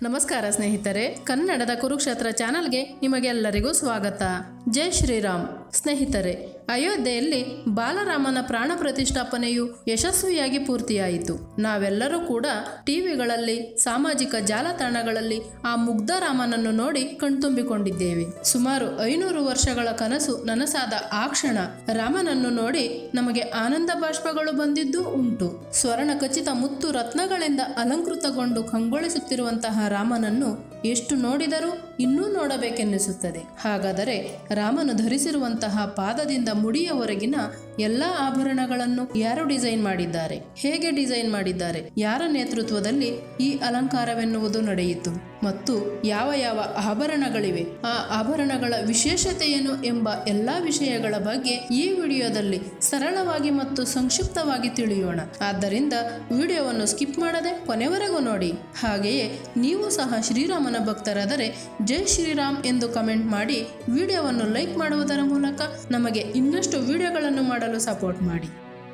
ನಮಸ್ಕಾರ ಸ್ನೇಹಿತರೆ ಕನ್ನಡದ ಕುರುಕ್ಷೇತ್ರ ಚಾನಲ್ಗೆ ನಿಮಗೆಲ್ಲರಿಗೂ ಸ್ವಾಗತ ಜೈ ಶ್ರೀರಾಮ್ ಸ್ನೇಹಿತರೆ ಅಯೋಧ್ಯೆಯಲ್ಲಿ ಬಾಲರಾಮನ ಪ್ರಾಣ ಪ್ರತಿಷ್ಠಾಪನೆಯು ಯಶಸ್ವಿಯಾಗಿ ಪೂರ್ತಿಯಾಯಿತು ನಾವೆಲ್ಲರೂ ಕೂಡ ಟಿವಿಗಳಲ್ಲಿ ಸಾಮಾಜಿಕ ಜಾಲತಾಣಗಳಲ್ಲಿ ಆ ಮುಗ್ಧ ರಾಮನನ್ನು ನೋಡಿ ಕಣ್ತುಂಬಿಕೊಂಡಿದ್ದೇವೆ ಸುಮಾರು ಐನೂರು ವರ್ಷಗಳ ಕನಸು ನನಸಾದ ಆ ಕ್ಷಣ ರಾಮನನ್ನು ನೋಡಿ ನಮಗೆ ಆನಂದ ಬಾಷ್ಪಗಳು ಬಂದಿದ್ದು ಉಂಟು ಸ್ವರ್ಣ ಖಚಿತ ಮುತ್ತು ರತ್ನಗಳಿಂದ ಅಲಂಕೃತಗೊಂಡು ಕಂಗೊಳಿಸುತ್ತಿರುವಂತಹ ರಾಮನನ್ನು ಎಷ್ಟು ನೋಡಿದರೂ ಇನ್ನೂ ನೋಡಬೇಕೆನ್ನಿಸುತ್ತದೆ ಹಾಗಾದರೆ ರಾಮನು ಧರಿಸಿರುವಂತಹ ಪಾದದಿಂದ ಮುಡಿಯವರೆಗಿನ ಎಲ್ಲ ಆಭರಣಗಳನ್ನು ಯಾರು ಡಿಸೈನ್ ಮಾಡಿದ್ದಾರೆ ಹೇಗೆ ಡಿಸೈನ್ ಮಾಡಿದ್ದಾರೆ ಯಾರ ನೇತೃತ್ವದಲ್ಲಿ ಈ ಅಲಂಕಾರವೆನ್ನುವುದು ನಡೆಯಿತು ಮತ್ತು ಯಾವ ಯಾವ ಆಭರಣಗಳಿವೆ ಆ ಆಭರಣಗಳ ವಿಶೇಷತೆ ಏನು ಎಂಬ ಎಲ್ಲ ವಿಷಯಗಳ ಬಗ್ಗೆ ಈ ವಿಡಿಯೋದಲ್ಲಿ ಸರಳವಾಗಿ ಮತ್ತು ಸಂಕ್ಷಿಪ್ತವಾಗಿ ತಿಳಿಯೋಣ ಆದ್ದರಿಂದ ವಿಡಿಯೋವನ್ನು ಸ್ಕಿಪ್ ಮಾಡದೆ ಕೊನೆವರೆಗೂ ನೋಡಿ ಹಾಗೆಯೇ ನೀವು ಸಹ ಶ್ರೀರಾಮನ ಭಕ್ತರಾದರೆ ಜೈ ಶ್ರೀರಾಮ್ ಎಂದು ಕಮೆಂಟ್ ಮಾಡಿ ವಿಡಿಯೋವನ್ನು ಲೈಕ್ ಮಾಡುವುದರ ಮೂಲಕ ನಮಗೆ ಇನ್ನಷ್ಟು ವಿಡಿಯೋಗಳನ್ನು ಮಾಡಲು ಸಪೋರ್ಟ್ ಮಾಡಿ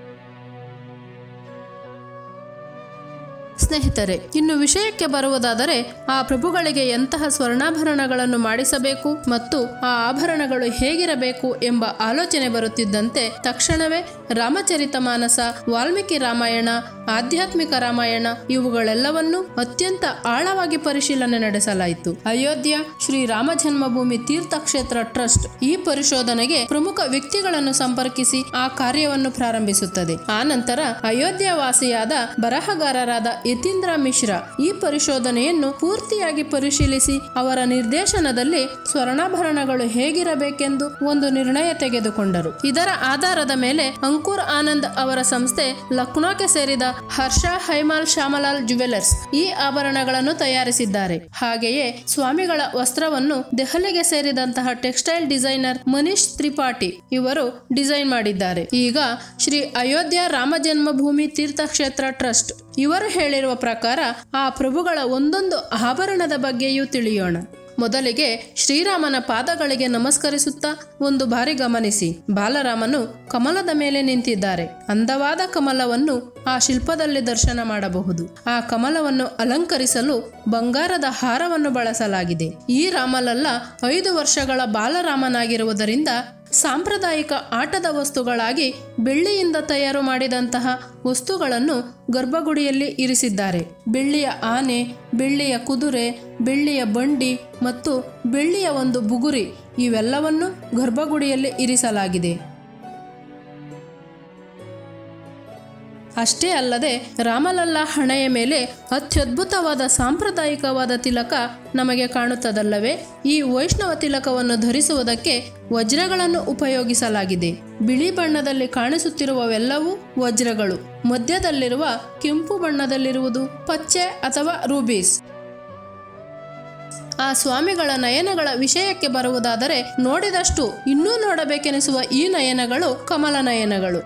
ಸ್ನೇಹಿತರೆ ಇನ್ನು ವಿಷಯಕ್ಕೆ ಬರುವುದಾದರೆ ಆ ಪ್ರಭುಗಳಿಗೆ ಎಂತಹ ಸ್ವರ್ಣಾಭರಣಗಳನ್ನು ಮಾಡಿಸಬೇಕು ಮತ್ತು ಆ ಆಭರಣಗಳು ಹೇಗಿರಬೇಕು ಎಂಬ ಆಲೋಚನೆ ಬರುತ್ತಿದ್ದಂತೆ ತಕ್ಷಣವೇ ರಾಮಚರಿತ ಮಾನಸ ವಾಲ್ಮೀಕಿ ರಾಮಾಯಣ ಆಧ್ಯಾತ್ಮಿಕ ರಾಮಾಯಣ ಇವುಗಳೆಲ್ಲವನ್ನೂ ಅತ್ಯಂತ ಆಳವಾಗಿ ಪರಿಶೀಲನೆ ನಡೆಸಲಾಯಿತು ಅಯೋಧ್ಯ ಶ್ರೀ ರಾಮ ಜನ್ಮಭೂಮಿ ತೀರ್ಥಕ್ಷೇತ್ರ ಟ್ರಸ್ಟ್ ಈ ಪರಿಶೋಧನೆಗೆ ಪ್ರಮುಖ ವ್ಯಕ್ತಿಗಳನ್ನು ಸಂಪರ್ಕಿಸಿ ಆ ಕಾರ್ಯವನ್ನು ಪ್ರಾರಂಭಿಸುತ್ತದೆ ಆ ನಂತರ ಅಯೋಧ್ಯ ವಾಸಿಯಾದ ಬರಹಗಾರರಾದ ಯತೀಂದ್ರ ಮಿಶ್ರಾ ಈ ಪರಿಶೋಧನೆಯನ್ನು ಪೂರ್ತಿಯಾಗಿ ಪರಿಶೀಲಿಸಿ ಅವರ ನಿರ್ದೇಶನದಲ್ಲಿ ಸ್ವರ್ಣಾಭರಣಗಳು ಹೇಗಿರಬೇಕೆಂದು ಒಂದು ನಿರ್ಣಯ ತೆಗೆದುಕೊಂಡರು ಇದರ ಆಧಾರದ ಮೇಲೆ ಅಂಕುರ್ ಆನಂದ್ ಅವರ ಸಂಸ್ಥೆ ಲಕ್ನೋಗೆ ಸೇರಿದ ಹರ್ಷ ಹೈಮಾಲ್ ಶ್ಯಾಮಲಾಲ್ ಜುವೆಲರ್ಸ್ ಈ ಆಭರಣಗಳನ್ನು ತಯಾರಿಸಿದ್ದಾರೆ ಹಾಗೆಯೇ ಸ್ವಾಮಿಗಳ ವಸ್ತ್ರವನ್ನು ದೆಹಲಿಗೆ ಸೇರಿದಂತಹ ಟೆಕ್ಸ್ಟೈಲ್ ಡಿಸೈನರ್ ಮನೀಶ್ ತ್ರಿಪಾಠಿ ಇವರು ಡಿಸೈನ್ ಮಾಡಿದ್ದಾರೆ ಈಗ ಶ್ರೀ ಅಯೋಧ್ಯ ರಾಮ ಜನ್ಮಭೂಮಿ ತೀರ್ಥಕ್ಷೇತ್ರ ಟ್ರಸ್ಟ್ ಇವರು ಹೇಳಿರುವ ಪ್ರಕಾರ ಆ ಪ್ರಭುಗಳ ಒಂದೊಂದು ಆಭರಣದ ಬಗ್ಗೆಯೂ ತಿಳಿಯೋಣ ಮೊದಲಿಗೆ ಶ್ರೀರಾಮನ ಪಾದಗಳಿಗೆ ನಮಸ್ಕರಿಸುತ್ತಾ ಒಂದು ಬಾರಿ ಗಮನಿಸಿ ಬಾಲರಾಮನು ಕಮಲದ ಮೇಲೆ ನಿಂತಿದ್ದಾರೆ ಅಂದವಾದ ಕಮಲವನ್ನು ಆ ಶಿಲ್ಪದಲ್ಲಿ ದರ್ಶನ ಮಾಡಬಹುದು ಆ ಕಮಲವನ್ನು ಅಲಂಕರಿಸಲು ಬಂಗಾರದ ಹಾರವನ್ನು ಬಳಸಲಾಗಿದೆ ಈ ರಾಮಲಲ್ಲ ಐದು ವರ್ಷಗಳ ಬಾಲರಾಮನಾಗಿರುವುದರಿಂದ ಸಾಂಪ್ರದಾಯಿಕ ಆಟದ ವಸ್ತುಗಳಾಗಿ ಬೆಳ್ಳಿಯಿಂದ ತಯಾರು ಮಾಡಿದಂತಹ ವಸ್ತುಗಳನ್ನು ಗರ್ಭಗುಡಿಯಲ್ಲಿ ಇರಿಸಿದ್ದಾರೆ ಬೆಳ್ಳಿಯ ಆನೆ ಬೆಳ್ಳಿಯ ಕುದುರೆ ಬೆಳ್ಳಿಯ ಬಂಡಿ ಮತ್ತು ಬೆಳ್ಳಿಯ ಒಂದು ಬುಗುರಿ ಇವೆಲ್ಲವನ್ನು ಗರ್ಭಗುಡಿಯಲ್ಲಿ ಇರಿಸಲಾಗಿದೆ ಅಷ್ಟೇ ಅಲ್ಲದೆ ರಾಮಲಲ್ಲ ಹಣೆಯ ಮೇಲೆ ಅತ್ಯದ್ಭುತವಾದ ಸಾಂಪ್ರದಾಯಿಕವಾದ ತಿಲಕ ನಮಗೆ ಕಾಣುತ್ತದಲ್ಲವೇ ಈ ವೈಷ್ಣವ ತಿಲಕವನ್ನು ಧರಿಸುವುದಕ್ಕೆ ವಜ್ರಗಳನ್ನು ಉಪಯೋಗಿಸಲಾಗಿದೆ ಬಿಳಿ ಬಣ್ಣದಲ್ಲಿ ಕಾಣಿಸುತ್ತಿರುವವೆಲ್ಲವೂ ವಜ್ರಗಳು ಮಧ್ಯದಲ್ಲಿರುವ ಕೆಂಪು ಬಣ್ಣದಲ್ಲಿರುವುದು ಪಚ್ಚೆ ಅಥವಾ ರೂಬೀಸ್ ಆ ಸ್ವಾಮಿಗಳ ನಯನಗಳ ವಿಷಯಕ್ಕೆ ಬರುವುದಾದರೆ ನೋಡಿದಷ್ಟು ಇನ್ನೂ ನೋಡಬೇಕೆನಿಸುವ ಈ ನಯನಗಳು ಕಮಲ ನಯನಗಳು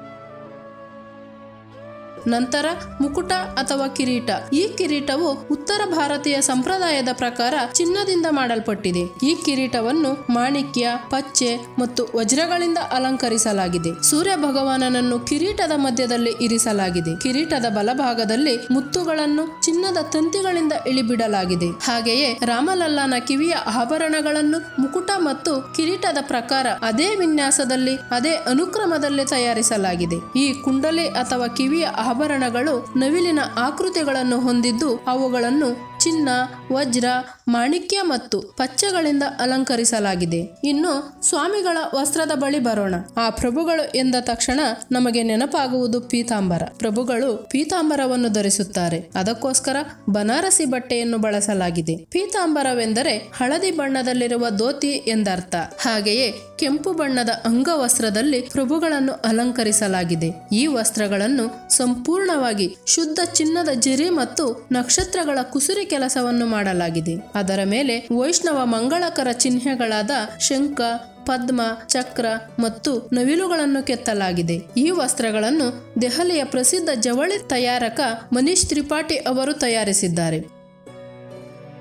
ನಂತರ ಮುಕುಟ ಅಥವಾ ಕಿರೀಟ ಈ ಕಿರೀಟವು ಉತ್ತರ ಭಾರತೀಯ ಸಂಪ್ರದಾಯದ ಪ್ರಕಾರ ಚಿನ್ನದಿಂದ ಮಾಡಲ್ಪಟ್ಟಿದೆ ಈ ಕಿರೀಟವನ್ನು ಮಾಣಿಕ್ಯ ಪಚ್ಚೆ ಮತ್ತು ವಜ್ರಗಳಿಂದ ಅಲಂಕರಿಸಲಾಗಿದೆ ಸೂರ್ಯ ಭಗವಾನನನ್ನು ಕಿರೀಟದ ಮಧ್ಯದಲ್ಲಿ ಇರಿಸಲಾಗಿದೆ ಕಿರೀಟದ ಬಲಭಾಗದಲ್ಲಿ ಮುತ್ತುಗಳನ್ನು ಚಿನ್ನದ ತಂತಿಗಳಿಂದ ಇಳಿಬಿಡಲಾಗಿದೆ ಹಾಗೆಯೇ ರಾಮಲಲ್ಲನ ಕಿವಿಯ ಆಭರಣಗಳನ್ನು ಮುಕುಟ ಮತ್ತು ಕಿರೀಟದ ಪ್ರಕಾರ ಅದೇ ವಿನ್ಯಾಸದಲ್ಲಿ ಅದೇ ಅನುಕ್ರಮದಲ್ಲಿ ತಯಾರಿಸಲಾಗಿದೆ ಈ ಕುಂಡಲಿ ಅಥವಾ ಕಿವಿಯ ಆಭರಣಗಳು ನವಿಲಿನ ಆಕೃತಿಗಳನ್ನು ಹೊಂದಿದ್ದು ಅವುಗಳನ್ನು ಚಿನ್ನ ವಜ್ರ ಮಾಣಿಕ್ಯ ಮತ್ತು ಪಚ್ಚೆಗಳಿಂದ ಅಲಂಕರಿಸಲಾಗಿದೆ ಇನ್ನು ಸ್ವಾಮಿಗಳ ವಸ್ತ್ರದ ಬಳಿ ಬರೋಣ ಆ ಪ್ರಭುಗಳು ಎಂದ ತಕ್ಷಣ ನಮಗೆ ನೆನಪಾಗುವುದು ಪೀತಾಂಬರ ಪ್ರಭುಗಳು ಪೀತಾಂಬರವನ್ನು ಧರಿಸುತ್ತಾರೆ ಅದಕ್ಕೋಸ್ಕರ ಬನಾರಸಿ ಬಟ್ಟೆಯನ್ನು ಬಳಸಲಾಗಿದೆ ಪೀತಾಂಬರವೆಂದರೆ ಹಳದಿ ಬಣ್ಣದಲ್ಲಿರುವ ಧೋತಿ ಎಂದರ್ಥ ಹಾಗೆಯೇ ಕೆಂಪು ಬಣ್ಣದ ಅಂಗವಸ್ತ್ರದಲ್ಲಿ ಪ್ರಭುಗಳನ್ನು ಅಲಂಕರಿಸಲಾಗಿದೆ ಈ ವಸ್ತ್ರಗಳನ್ನು ಸಂಪೂರ್ಣವಾಗಿ ಶುದ್ಧ ಚಿನ್ನದ ಜರಿ ಮತ್ತು ನಕ್ಷತ್ರಗಳ ಕುಸುರಿ ಕೆಲಸವನ್ನು ಮಾಡಲಾಗಿದೆ ಅದರ ಮೇಲೆ ವೈಷ್ಣವ ಮಂಗಳಕರ ಚಿಹ್ನೆಗಳಾದ ಶಂಖ ಪದ್ಮ ಚಕ್ರ ಮತ್ತು ನವಿಲುಗಳನ್ನು ಕೆತ್ತಲಾಗಿದೆ ಈ ವಸ್ತ್ರಗಳನ್ನು ದೆಹಲಿಯ ಪ್ರಸಿದ್ಧ ಜವಳಿ ತಯಾರಕ ಮನೀಶ್ ತ್ರಿಪಾಠಿ ಅವರು ತಯಾರಿಸಿದ್ದಾರೆ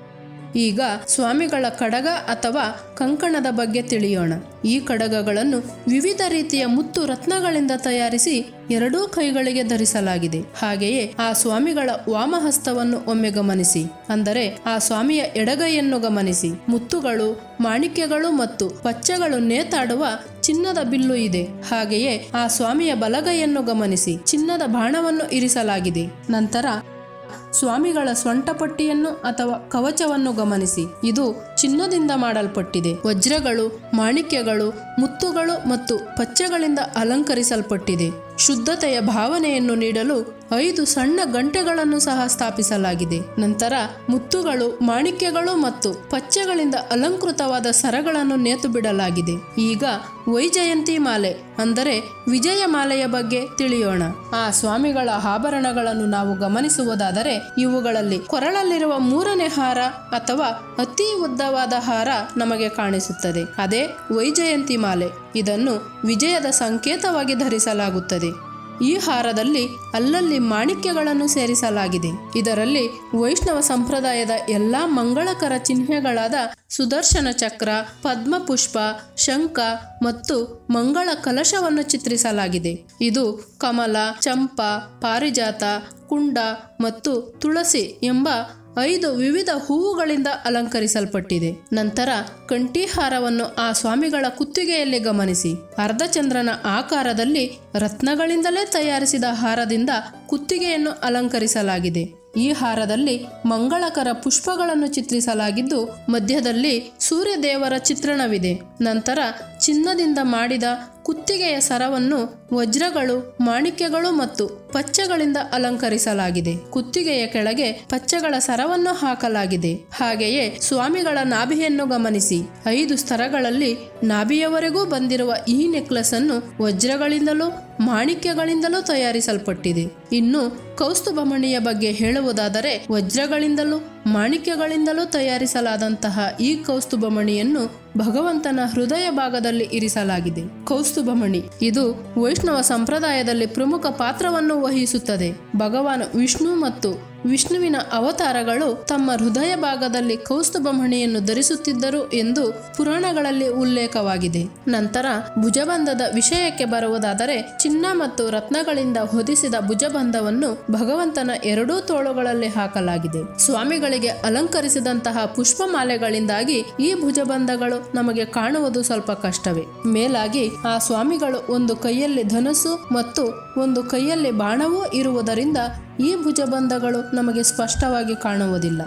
ಈಗ ಸ್ವಾಮಿಗಳ ಕಡಗ ಅಥವಾ ಕಂಕಣದ ಬಗ್ಗೆ ತಿಳಿಯೋಣ ಈ ಕಡಗಗಳನ್ನು ವಿವಿಧ ರೀತಿಯ ಮುತ್ತು ರತ್ನಗಳಿಂದ ತಯಾರಿಸಿ ಎರಡೂ ಕೈಗಳಿಗೆ ಧರಿಸಲಾಗಿದೆ ಹಾಗೆಯೇ ಆ ಸ್ವಾಮಿಗಳ ವಾಮಹಸ್ತವನ್ನು ಒಮ್ಮೆ ಗಮನಿಸಿ ಅಂದರೆ ಆ ಸ್ವಾಮಿಯ ಎಡಗೈಯನ್ನು ಗಮನಿಸಿ ಮುತ್ತುಗಳು ಮಾಣಿಕ್ಯಗಳು ಮತ್ತು ಪಚ್ಚೆಗಳು ನೇತಾಡುವ ಚಿನ್ನದ ಬಿಲ್ಲು ಇದೆ ಹಾಗೆಯೇ ಆ ಸ್ವಾಮಿಯ ಬಲಗೈಯನ್ನು ಗಮನಿಸಿ ಚಿನ್ನದ ಬಾಣವನ್ನು ಇರಿಸಲಾಗಿದೆ ನಂತರ ಸ್ವಾಮಿಗಳ ಸೊಂಟಪಟ್ಟಿಯನ್ನು ಅಥವಾ ಕವಚವನ್ನು ಗಮನಿಸಿ ಇದು ಚಿನ್ನದಿಂದ ಮಾಡಲ್ಪಟ್ಟಿದೆ ವಜ್ರಗಳು ಮಾಣಿಕ್ಯಗಳು ಮುತ್ತುಗಳು ಮತ್ತು ಪಚ್ಚೆಗಳಿಂದ ಅಲಂಕರಿಸಲ್ಪಟ್ಟಿದೆ ಶುದ್ಧತೆಯ ಭಾವನೆಯನ್ನು ನೀಡಲು ಐದು ಸಣ್ಣ ಗಂಟೆಗಳನ್ನು ಸಹ ಸ್ಥಾಪಿಸಲಾಗಿದೆ ನಂತರ ಮುತ್ತುಗಳು ಮಾಣಿಕ್ಯಗಳು ಮತ್ತು ಪಚ್ಚೆಗಳಿಂದ ಅಲಂಕೃತವಾದ ಸರಗಳನ್ನು ನೇತು ಬಿಡಲಾಗಿದೆ ಈಗ ವೈಜಯಂತಿ ಮಾಲೆ ಅಂದರೆ ವಿಜಯ ಮಾಲೆಯ ಬಗ್ಗೆ ತಿಳಿಯೋಣ ಆ ಸ್ವಾಮಿಗಳ ಆಭರಣಗಳನ್ನು ನಾವು ಗಮನಿಸುವುದಾದರೆ ಇವುಗಳಲ್ಲಿ ಕೊರಳಲ್ಲಿರುವ ಮೂರನೇ ಹಾರ ಅಥವಾ ಅತಿ ಉದ್ದವಾದ ಹಾರ ನಮಗೆ ಕಾಣಿಸುತ್ತದೆ ಅದೇ ವೈಜಯಂತಿ ಮಾಲೆ ಇದನ್ನು ವಿಜಯದ ಸಂಕೇತವಾಗಿ ಧರಿಸಲಾಗುತ್ತದೆ ಈ ಹಾರದಲ್ಲಿ ಅಲ್ಲಲ್ಲಿ ಮಾಣಿಕ್ಯಗಳನ್ನು ಸೇರಿಸಲಾಗಿದೆ ಇದರಲ್ಲಿ ವೈಷ್ಣವ ಸಂಪ್ರದಾಯದ ಎಲ್ಲಾ ಮಂಗಳಕರ ಚಿಹ್ನೆಗಳಾದ ಸುದರ್ಶನ ಚಕ್ರ ಪದ್ಮಪುಷ್ಪ ಶಂಖ ಮತ್ತು ಮಂಗಳ ಕಲಶವನ್ನು ಚಿತ್ರಿಸಲಾಗಿದೆ ಇದು ಕಮಲ ಚಂಪಾ ಪಾರಿಜಾತ ಕುಂಡ ಮತ್ತು ತುಳಸಿ ಎಂಬ ಐದು ವಿವಿಧ ಹೂವುಗಳಿಂದ ಅಲಂಕರಿಸಲ್ಪಟ್ಟಿದೆ ನಂತರ ಕಂಠೀಹಾರವನ್ನು ಆ ಸ್ವಾಮಿಗಳ ಕುತ್ತಿಗೆಯಲ್ಲಿ ಗಮನಿಸಿ ಅರ್ಧಚಂದ್ರನ ಆಕಾರದಲ್ಲಿ ರತ್ನಗಳಿಂದಲೇ ತಯಾರಿಸಿದ ಹಾರದಿಂದ ಕುತ್ತಿಗೆಯನ್ನು ಅಲಂಕರಿಸಲಾಗಿದೆ ಈ ಹಾರದಲ್ಲಿ ಮಂಗಳಕರ ಪುಷ್ಪಗಳನ್ನು ಚಿತ್ರಿಸಲಾಗಿದ್ದು ಮಧ್ಯದಲ್ಲಿ ಸೂರ್ಯದೇವರ ಚಿತ್ರಣವಿದೆ ನಂತರ ಚಿನ್ನದಿಂದ ಮಾಡಿದ ಕುತ್ತಿಗೆಯ ಸರವನ್ನು ವಜ್ರಗಳು ಮಾಣಿಕ್ಯಗಳು ಮತ್ತು ಪಚ್ಚೆಗಳಿಂದ ಅಲಂಕರಿಸಲಾಗಿದೆ ಕುತ್ತಿಗೆಯ ಕೆಳಗೆ ಪಚ್ಚೆಗಳ ಸರವನ್ನು ಹಾಕಲಾಗಿದೆ ಹಾಗೆಯೇ ಸ್ವಾಮಿಗಳ ನಾಭಿಯನ್ನು ಗಮನಿಸಿ ಐದು ಸ್ತರಗಳಲ್ಲಿ ನಾಭಿಯವರೆಗೂ ಬಂದಿರುವ ಈ ನೆಕ್ಲೆಸ್ ಅನ್ನು ವಜ್ರಗಳಿಂದಲೂ ಮಾಣಿಕ್ಯಗಳಿಂದಲೂ ತಯಾರಿಸಲ್ಪಟ್ಟಿದೆ ಇನ್ನು ಕೌಸ್ತುಭಮಣಿಯ ಬಗ್ಗೆ ಹೇಳುವುದಾದರೆ ವಜ್ರಗಳಿಂದಲೂ ಮಾಣಿಕ್ಯಗಳಿಂದಲೂ ತಯಾರಿಸಲಾದಂತಹ ಈ ಕೌಸ್ತುಭಮಣಿಯನ್ನು ಭಗವಂತನ ಹೃದಯ ಭಾಗದಲ್ಲಿ ಇರಿಸಲಾಗಿದೆ ಕೌಸ್ತುಭಮಣಿ ಇದು ವೈಷ್ಣವ ಸಂಪ್ರದಾಯದಲ್ಲಿ ಪ್ರಮುಖ ಪಾತ್ರವನ್ನು ವಹಿಸುತ್ತದೆ ಭಗವಾನ್ ವಿಷ್ಣು ಮತ್ತು ವಿಷ್ಣುವಿನ ಅವತಾರಗಳು ತಮ್ಮ ಹೃದಯ ಭಾಗದಲ್ಲಿ ಕೌಸ್ತುಭಮಣಿಯನ್ನು ಧರಿಸುತ್ತಿದ್ದರು ಎಂದು ಪುರಾಣಗಳಲ್ಲಿ ಉಲ್ಲೇಖವಾಗಿದೆ ನಂತರ ಭುಜಬಂಧದ ವಿಷಯಕ್ಕೆ ಬರುವುದಾದರೆ ಚಿನ್ನ ಮತ್ತು ರತ್ನಗಳಿಂದ ಹೊದಿಸಿದ ಭುಜಬಂಧವನ್ನು ಭಗವಂತನ ಎರಡೂ ತೋಳುಗಳಲ್ಲಿ ಹಾಕಲಾಗಿದೆ ಸ್ವಾಮಿಗಳಿಗೆ ಅಲಂಕರಿಸಿದಂತಹ ಪುಷ್ಪಮಾಲೆಗಳಿಂದಾಗಿ ಈ ಭುಜಬಂಧಗಳು ನಮಗೆ ಕಾಣುವುದು ಸ್ವಲ್ಪ ಕಷ್ಟವೇ ಮೇಲಾಗಿ ಆ ಸ್ವಾಮಿಗಳು ಒಂದು ಕೈಯಲ್ಲಿ ಧನಸ್ಸು ಮತ್ತು ಒಂದು ಕೈಯಲ್ಲಿ ಬಾಣವೂ ಇರುವುದರಿಂದ ಈ ಭುಜಬಂಧಗಳು ನಮಗೆ ಸ್ಪಷ್ಟವಾಗಿ ಕಾಣುವುದಿಲ್ಲ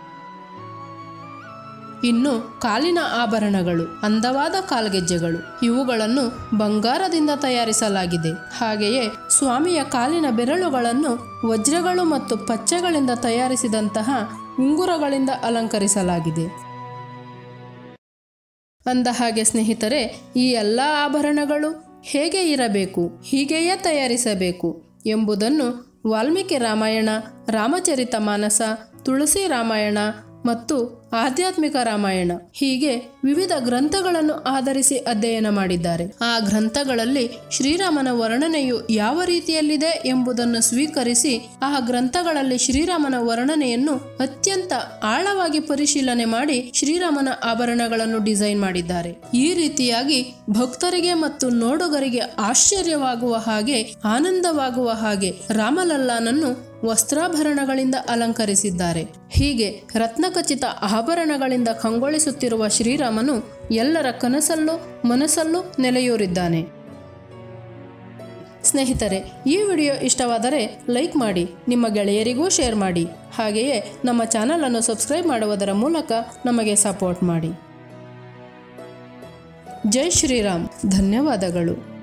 ಇನ್ನು ಕಾಲಿನ ಆಭರಣಗಳು ಅಂದವಾದ ಕಾಲ್ಗೆಜ್ಜೆಗಳು ಇವುಗಳನ್ನು ಬಂಗಾರದಿಂದ ತಯಾರಿಸಲಾಗಿದೆ ಹಾಗೆಯೇ ಸ್ವಾಮಿಯ ಕಾಲಿನ ಬೆರಳುಗಳನ್ನು ವಜ್ರಗಳು ಮತ್ತು ಪಚ್ಚೆಗಳಿಂದ ತಯಾರಿಸಿದಂತಹ ಉಂಗುರಗಳಿಂದ ಅಲಂಕರಿಸಲಾಗಿದೆ ಅಂದ ಹಾಗೆ ಸ್ನೇಹಿತರೆ ಈ ಎಲ್ಲ ಆಭರಣಗಳು ಹೇಗೆ ಇರಬೇಕು ಹೀಗೆಯೇ ತಯಾರಿಸಬೇಕು ಎಂಬುದನ್ನು ವಾಲ್ಮೀಕಿ ರಾಮಾಯಣ ರಾಮಚರಿತ ಮಾನಸ ತುಳಸಿ ರಾಮಾಯಣ ಮತ್ತು ಆಧ್ಯಾತ್ಮಿಕ ರಾಮಾಯಣ ಹೀಗೆ ವಿವಿಧ ಗ್ರಂಥಗಳನ್ನು ಆಧರಿಸಿ ಅಧ್ಯಯನ ಮಾಡಿದ್ದಾರೆ ಆ ಗ್ರಂಥಗಳಲ್ಲಿ ಶ್ರೀರಾಮನ ವರ್ಣನೆಯು ಯಾವ ರೀತಿಯಲ್ಲಿದೆ ಎಂಬುದನ್ನು ಸ್ವೀಕರಿಸಿ ಆ ಗ್ರಂಥಗಳಲ್ಲಿ ಶ್ರೀರಾಮನ ವರ್ಣನೆಯನ್ನು ಅತ್ಯಂತ ಆಳವಾಗಿ ಪರಿಶೀಲನೆ ಮಾಡಿ ಶ್ರೀರಾಮನ ಆಭರಣಗಳನ್ನು ಡಿಸೈನ್ ಮಾಡಿದ್ದಾರೆ ಈ ರೀತಿಯಾಗಿ ಭಕ್ತರಿಗೆ ಮತ್ತು ನೋಡುಗರಿಗೆ ಆಶ್ಚರ್ಯವಾಗುವ ಹಾಗೆ ಆನಂದವಾಗುವ ಹಾಗೆ ರಾಮಲಲ್ಲಾನನ್ನು ವಸ್ತ್ರಾಭರಣಗಳಿಂದ ಅಲಂಕರಿಸಿದ್ದಾರೆ ಹೀಗೆ ರತ್ನಖಚಿತ ಆಭರಣಗಳಿಂದ ಕಂಗೊಳಿಸುತ್ತಿರುವ ಶ್ರೀರಾಮನು ಎಲ್ಲರ ಕನಸಲ್ಲೂ ಮನಸ್ಸಲ್ಲೂ ನೆಲೆಯೂರಿದ್ದಾನೆ ಸ್ನೇಹಿತರೆ ಈ ವಿಡಿಯೋ ಇಷ್ಟವಾದರೆ ಲೈಕ್ ಮಾಡಿ ನಿಮ್ಮ ಗೆಳೆಯರಿಗೂ ಶೇರ್ ಮಾಡಿ ಹಾಗೆಯೇ ನಮ್ಮ ಚಾನಲನ್ನು ಸಬ್ಸ್ಕ್ರೈಬ್ ಮಾಡುವುದರ ಮೂಲಕ ನಮಗೆ ಸಪೋರ್ಟ್ ಮಾಡಿ ಜೈ ಶ್ರೀರಾಮ್ ಧನ್ಯವಾದಗಳು